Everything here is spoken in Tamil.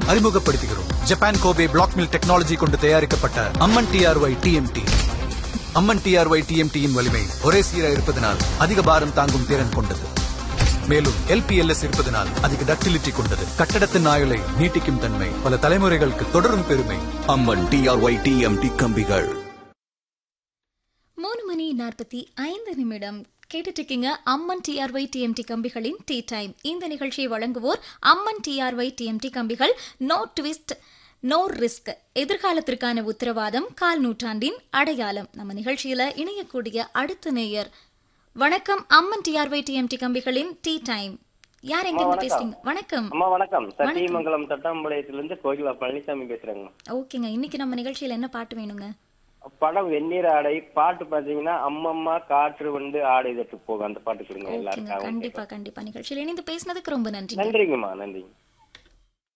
அறிமுகப்படுத்துகிறோம் Japan Kobe black mill technology கொண்டு தயாரிக்கப்பட்ட Amman TRY TMT Amman TRY டிஎம்டியின் வலிமை ஒரே சீராக இருப்பதனால் அதிக பாரம் தாங்கும் திறன் கொண்டது மேலும் எல்பிஎல்எஸ் இருப்பதனால் அதிக டக்டிலிட்டி கொண்டது கட்டடத்தின் ஆயுளை நீட்டிக்கும் தன்மை பல தலைமுறைகளுக்கு தொடரும் பெருமை அம்மன் டிஆர்ஒய் டிஎம்டி கம்பிகள் மூணு மணி நாற்பத்தி ஐந்து நிமிடம் கேட்டுட்டு இருக்கீங்க அம்மன் டிஆர்ஒய் டிஎம்டி கம்பிகளின் டீ டைம் இந்த நிகழ்ச்சியை வழங்குவோர் அம்மன் டிஆர்ஒய் டிஎம்டி கம்பிகள் நோ ட்விஸ்ட் நோ ரிஸ்க் எதிர்காலத்திற்கான உத்தரவாதம் கால் நூற்றாண்டின் அடையாளம் நம்ம நிகழ்ச்சியில இணையக்கூடிய அடுத்த நேயர் வணக்கம் அம்மன் டிஆர்ஒய் டிஎம்டி கம்பிகளின் டீ டைம் யார் எங்க இருந்து பேசுறீங்க வணக்கம் அம்மா வணக்கம் சத்தியமங்கலம் தட்டாம்பாளையத்திலிருந்து கோகிலா பழனிசாமி பேசுறேங்க ஓகேங்க இன்னைக்கு நம்ம நிகழ்ச்சியில என்ன பாட்டு வேணுங்க படம் வெந்நீர் ஆடை பாட்டு பாத்தீங்கன்னா அம்மம்மா காற்று வந்து ஆடை தட்டு போகும் அந்த பாட்டு கொடுங்க ஓகேங்க எல்லாருக்காகவும் கண்டிப்பா கண்டிப்பா நிகழ்ச்சியில் இணைந்து பேசினதுக்கு ரொம்ப நன்றி நன்றிங்கம்மா நன்றிங்க